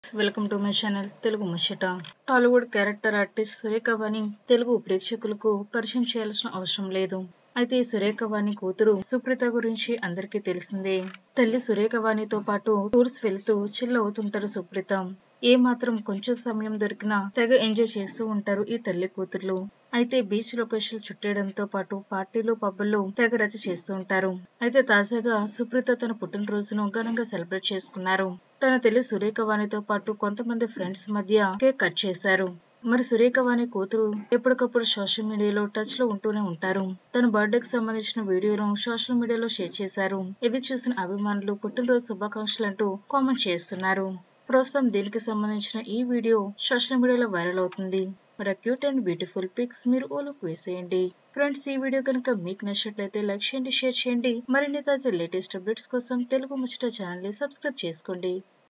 welcome to my channel Telugu Muchata Tollywood character artist Surekha Vani Telugu ప్రేక్షకులకు పరిచయం చేయాల్సిన అవసరం లేదు అయితే ఈ సురేఖవాణి కూతురు సుప్రీత గురించి అందరికీ తెలిసిందే తల్లి సురేఖవాణితో పాటు టూర్స్ వెళ్తూ చిల్ అవుతుంటారు సుప్రీత ఏ మాత్రం కొంచెం సమయం దొరికినా తెగ ఎంజాయ్ చేస్తూ ఉంటారు ఈ తల్లి కూతుర్లు అయితే బీచ్ లొకేషన్ చుట్టేయడంతో పాటు పార్టీలు పబ్బుల్లో తెగ రచ చేస్తూ ఉంటారు అయితే తాజాగా సుప్రీత తన పుట్టినరోజును ఘనంగా సెలబ్రేట్ చేసుకున్నారు తన తల్లి సురేఖవాణితో పాటు కొంతమంది ఫ్రెండ్స్ మధ్య కేక్ కట్ చేశారు మరి సురేఖవాణి కూతురు ఎప్పటికప్పుడు సోషల్ మీడియాలో టచ్ లో ఉంటూనే ఉంటారు తన బర్త్డేకి సంబంధించిన వీడియోను సోషల్ మీడియాలో షేర్ చేశారు ఇది చూసిన అభిమానులు పుట్టినరోజు శుభాకాంక్షలు అంటూ కామెంట్ చేస్తున్నారు ప్రస్తుతం దీనికి సంబంధించిన ఈ వీడియో సోషల్ మీడియాలో వైరల్ అవుతుంది మరి క్యూట్ అండ్ బ్యూటిఫుల్ పిక్స్ మీరు ఓలుకు వేసేయండి ఫ్రెండ్స్ ఈ వీడియో కనుక మీకు నచ్చినట్లయితే లైక్ చేయండి షేర్ చేయండి మరిన్ని తాజా లేటెస్ట్ అప్డేట్స్ కోసం తెలుగు ముచ్చట ఛానల్ ని సబ్స్క్రైబ్ చేసుకోండి